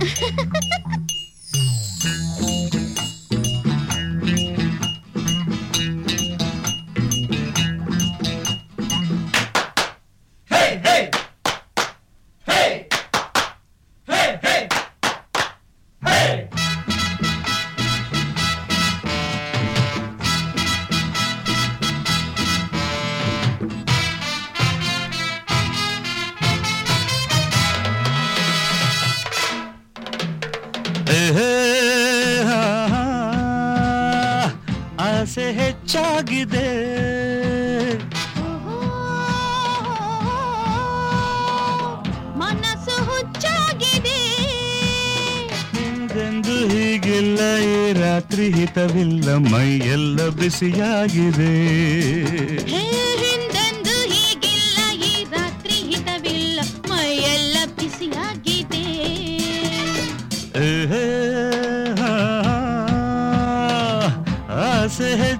ಏಹೇ, ಹಾ, ಹಾ, ಆಸೆ ಹೆಚ್ಚಾಗಿದೆ ಮನಸ್ಸು ಹುಚ್ಚಾಗಿದೆ ಹಿಂದೆಂದು ಹೀಗಿಲ್ಲ ಈ ರಾತ್ರಿ ಹಿತವಿಲ್ಲ ಮೈ ಎಲ್ಲ ಬಿಸಿಯಾಗಿದೆ ಹೇ ಹಿಂದೆಂದು ಹೀಗಿಲ್ಲ ಈ ರಾತ್ರಿ ಹಿತವಿಲ್ಲ ಮೈಯೆಲ್ಲ ಬಿಸಿಯಾಗಿದೆ ಏಹೇ, ಹಾ, ಆಸೆ